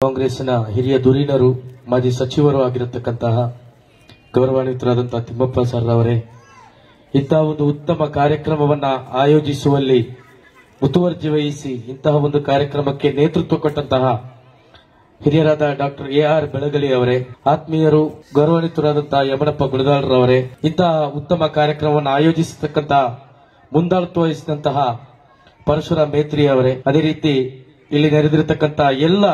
ಕಾಂಗ್ರೆಸ್ನ ಹಿರಿಯ ಧುರೀಣರು ಮಾಜಿ ಸಚಿವರು ಆಗಿರತಕ್ಕಂತಹ ಗೌರವಾನ್ವಿತರಾದಂತಹ ತಿಮ್ಮಪ್ಪ ಸರ್ ಅವರೇ ಇಂತಹ ಒಂದು ಉತ್ತಮ ಕಾರ್ಯಕ್ರಮವನ್ನ ಆಯೋಜಿಸುವಲ್ಲಿ ಮುತುವರ್ಜಿ ವಹಿಸಿ ಇಂತಹ ಒಂದು ಕಾರ್ಯಕ್ರಮಕ್ಕೆ ನೇತೃತ್ವ ಕೊಟ್ಟಂತಹ ಹಿರಿಯರಾದ ಡಾಕ್ಟರ್ ಎ ಆರ್ ಬೆಳಗಲಿ ಅವರೇ ಆತ್ಮೀಯರು ಗೌರವಾನ್ವಿತರಾದಂತಹ ಯಮನಪ್ಪ ಗುಡದಾಳ್ರವರೇ ಇಂತಹ ಉತ್ತಮ ಕಾರ್ಯಕ್ರಮವನ್ನು ಆಯೋಜಿಸತಕ್ಕಂತಹ ಮುಂದಾಳತ್ವ ವಹಿಸಿದಂತಹ ಪರಶುರಾಮ್ ಮೇತ್ರಿ ಅವರೇ ಅದೇ ರೀತಿ ಇಲ್ಲಿ ನೆರೆದಿರತಕ್ಕಂತಹ ಎಲ್ಲ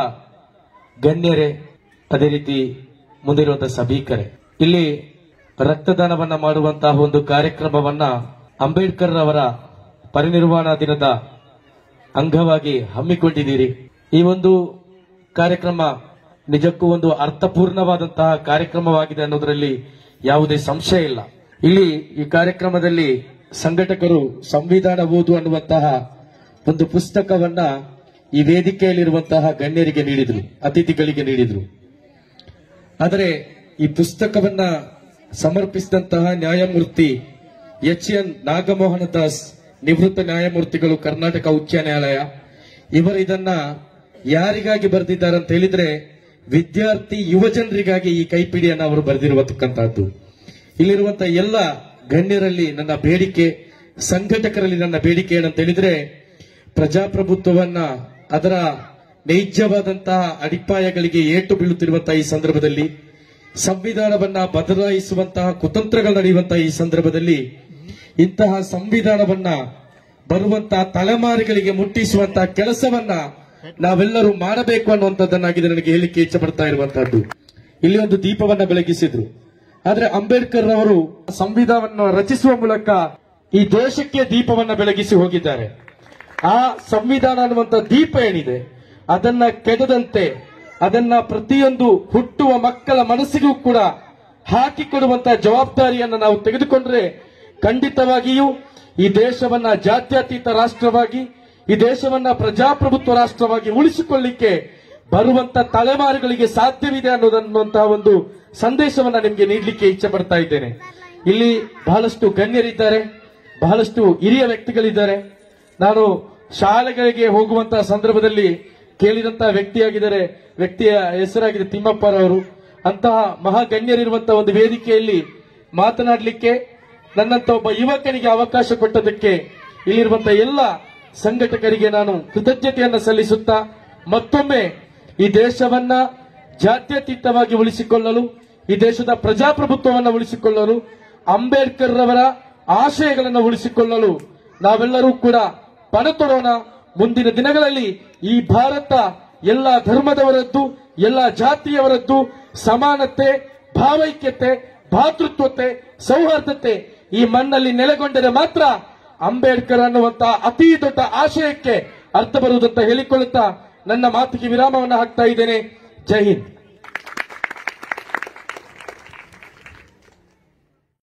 ಗಣ್ಯರೇ ಅದೇ ರೀತಿ ಮುಂದಿರುವಂತಹ ಸಭೀಕರೇ ಇಲ್ಲಿ ರಕ್ತದಾನವನ್ನ ಮಾಡುವಂತಹ ಒಂದು ಕಾರ್ಯಕ್ರಮವನ್ನ ಅಂಬೇಡ್ಕರ್ ಅವರ ಪರಿನಿರ್ವಾಣ ದಿನದ ಅಂಗವಾಗಿ ಹಮ್ಮಿಕೊಂಡಿದ್ದೀರಿ ಈ ಒಂದು ಕಾರ್ಯಕ್ರಮ ನಿಜಕ್ಕೂ ಒಂದು ಅರ್ಥಪೂರ್ಣವಾದಂತಹ ಕಾರ್ಯಕ್ರಮವಾಗಿದೆ ಅನ್ನೋದರಲ್ಲಿ ಯಾವುದೇ ಸಂಶಯ ಇಲ್ಲ ಇಲ್ಲಿ ಈ ಕಾರ್ಯಕ್ರಮದಲ್ಲಿ ಸಂಘಟಕರು ಸಂವಿಧಾನ ಓದು ಅನ್ನುವಂತಹ ಒಂದು ಪುಸ್ತಕವನ್ನ ಈ ವೇದಿಕೆಯಲ್ಲಿರುವಂತಹ ಗಣ್ಯರಿಗೆ ನೀಡಿದ್ರು ಅತಿಥಿಗಳಿಗೆ ನೀಡಿದ್ರು ಆದರೆ ಈ ಪುಸ್ತಕವನ್ನ ಸಮರ್ಪಿಸಿದಂತಹ ನ್ಯಾಯಮೂರ್ತಿ ಎಚ್ ಎನ್ ನಾಗಮೋಹನ ದಾಸ್ ನಿವೃತ್ತ ನ್ಯಾಯಮೂರ್ತಿಗಳು ಕರ್ನಾಟಕ ಉಚ್ಚ ನ್ಯಾಯಾಲಯ ಇವರು ಇದನ್ನ ಯಾರಿಗಾಗಿ ಬರೆದಿದ್ದಾರೆ ಅಂತ ಹೇಳಿದ್ರೆ ವಿದ್ಯಾರ್ಥಿ ಯುವಜನರಿಗಾಗಿ ಈ ಕೈಪಿಡಿಯನ್ನು ಅವರು ಬರೆದಿರುವತಕ್ಕಂತಹದ್ದು ಇಲ್ಲಿರುವಂತಹ ಎಲ್ಲ ಗಣ್ಯರಲ್ಲಿ ನನ್ನ ಬೇಡಿಕೆ ಸಂಘಟಕರಲ್ಲಿ ನನ್ನ ಬೇಡಿಕೆ ಏನಂತ ಹೇಳಿದ್ರೆ ಪ್ರಜಾಪ್ರಭುತ್ವವನ್ನ ಅದರ ನೈಜವಾದಂತಹ ಅಡಿಪಾಯಗಳಿಗೆ ಏಟು ಬೀಳುತ್ತಿರುವಂತಹ ಈ ಸಂದರ್ಭದಲ್ಲಿ ಸಂವಿಧಾನವನ್ನ ಬದಲಾಯಿಸುವಂತಹ ಕುತಂತ್ರಗಳು ನಡೆಯುವಂತಹ ಈ ಸಂದರ್ಭದಲ್ಲಿ ಇಂತಹ ಸಂವಿಧಾನವನ್ನ ಬರುವಂತಹ ತಲೆಮಾರಿಗಳಿಗೆ ಮುಟ್ಟಿಸುವಂತಹ ಕೆಲಸವನ್ನ ನಾವೆಲ್ಲರೂ ಮಾಡಬೇಕು ಅನ್ನುವಂಥದ್ದನ್ನಾಗಿದೆ ನನಗೆ ಹೇಳಿಕೆ ಇಚ್ಛೆ ಪಡ್ತಾ ಇರುವಂತಹದ್ದು ಇಲ್ಲಿ ಒಂದು ದೀಪವನ್ನ ಬೆಳಗಿಸಿದ್ರು ಆದ್ರೆ ಅಂಬೇಡ್ಕರ್ ಅವರು ಸಂವಿಧಾನವನ್ನು ರಚಿಸುವ ಮೂಲಕ ಈ ದೇಶಕ್ಕೆ ದೀಪವನ್ನ ಬೆಳಗಿಸಿ ಹೋಗಿದ್ದಾರೆ ಆ ಸಂವಿಧಾನ ಅನ್ನುವಂತ ದೀಪ ಏನಿದೆ ಅದನ್ನ ಕೆಡದಂತೆ ಅದನ್ನ ಪ್ರತಿಯೊಂದು ಹುಟ್ಟುವ ಮಕ್ಕಳ ಮನಸ್ಸಿಗೂ ಕೂಡ ಹಾಕಿಕೊಡುವಂತಹ ಜವಾಬ್ದಾರಿಯನ್ನ ನಾವು ತೆಗೆದುಕೊಂಡ್ರೆ ಖಂಡಿತವಾಗಿಯೂ ಈ ದೇಶವನ್ನ ಜಾತ್ಯತೀತ ರಾಷ್ಟ್ರವಾಗಿ ಈ ದೇಶವನ್ನ ಪ್ರಜಾಪ್ರಭುತ್ವ ರಾಷ್ಟ್ರವಾಗಿ ಉಳಿಸಿಕೊಳ್ಳಿಕ್ಕೆ ಬರುವಂತ ತಲೆಮಾರುಗಳಿಗೆ ಸಾಧ್ಯವಿದೆ ಅನ್ನೋದನ್ನುವಂತಹ ಒಂದು ಸಂದೇಶವನ್ನ ನಿಮಗೆ ನೀಡಲಿಕ್ಕೆ ಇಚ್ಛೆ ಪಡ್ತಾ ಇದ್ದೇನೆ ಇಲ್ಲಿ ಬಹಳಷ್ಟು ಗಣ್ಯರಿದ್ದಾರೆ ಬಹಳಷ್ಟು ಹಿರಿಯ ವ್ಯಕ್ತಿಗಳಿದ್ದಾರೆ ನಾನು ಶಾಲೆಗಳಿಗೆ ಹೋಗುವಂತಹ ಸಂದರ್ಭದಲ್ಲಿ ಕೇಳಿದಂತಹ ವ್ಯಕ್ತಿಯಾಗಿದ್ದಾರೆ ವ್ಯಕ್ತಿಯ ಹೆಸರಾಗಿದೆ ತಿಮ್ಮಪ್ಪರವರು ಅಂತಹ ಮಹಾಗಣ್ಯರಿರುವಂತಹ ಒಂದು ವೇದಿಕೆಯಲ್ಲಿ ಮಾತನಾಡಲಿಕ್ಕೆ ನನ್ನಂತ ಒಬ್ಬ ಯುವಕನಿಗೆ ಅವಕಾಶ ಕೊಟ್ಟದಕ್ಕೆ ಇಲ್ಲಿರುವಂತಹ ಎಲ್ಲ ಸಂಘಟಕರಿಗೆ ನಾನು ಕೃತಜ್ಞತೆಯನ್ನ ಸಲ್ಲಿಸುತ್ತಾ ಮತ್ತೊಮ್ಮೆ ಈ ದೇಶವನ್ನ ಜಾತ್ಯತೀತವಾಗಿ ಉಳಿಸಿಕೊಳ್ಳಲು ಈ ದೇಶದ ಪ್ರಜಾಪ್ರಭುತ್ವವನ್ನು ಉಳಿಸಿಕೊಳ್ಳಲು ಅಂಬೇಡ್ಕರ್ ರವರ ಆಶಯಗಳನ್ನು ಉಳಿಸಿಕೊಳ್ಳಲು ನಾವೆಲ್ಲರೂ ಕೂಡ ಪಣ ತೊಡೋಣ ಮುಂದಿನ ದಿನಗಳಲ್ಲಿ ಈ ಭಾರತ ಎಲ್ಲ ಧರ್ಮದವರದ್ದು ಎಲ್ಲ ಜಾತಿಯವರದ್ದು ಸಮಾನತೆ ಭಾವೈಕ್ಯತೆ ಭಾತೃತ್ವತೆ ಸೌಹಾರ್ದತೆ ಈ ಮಣ್ಣಲ್ಲಿ ನೆಲೆಗೊಂಡರೆ ಮಾತ್ರ ಅಂಬೇಡ್ಕರ್ ಅನ್ನುವಂತಹ ಅತಿ ದೊಡ್ಡ ಆಶಯಕ್ಕೆ ಅರ್ಥ ಬರುವುದಂತ ಹೇಳಿಕೊಳ್ಳುತ್ತಾ ನನ್ನ ಮಾತಿಗೆ ವಿರಾಮವನ್ನು ಹಾಕ್ತಾ ಇದ್ದೇನೆ ಜೈ ಹಿಂದ್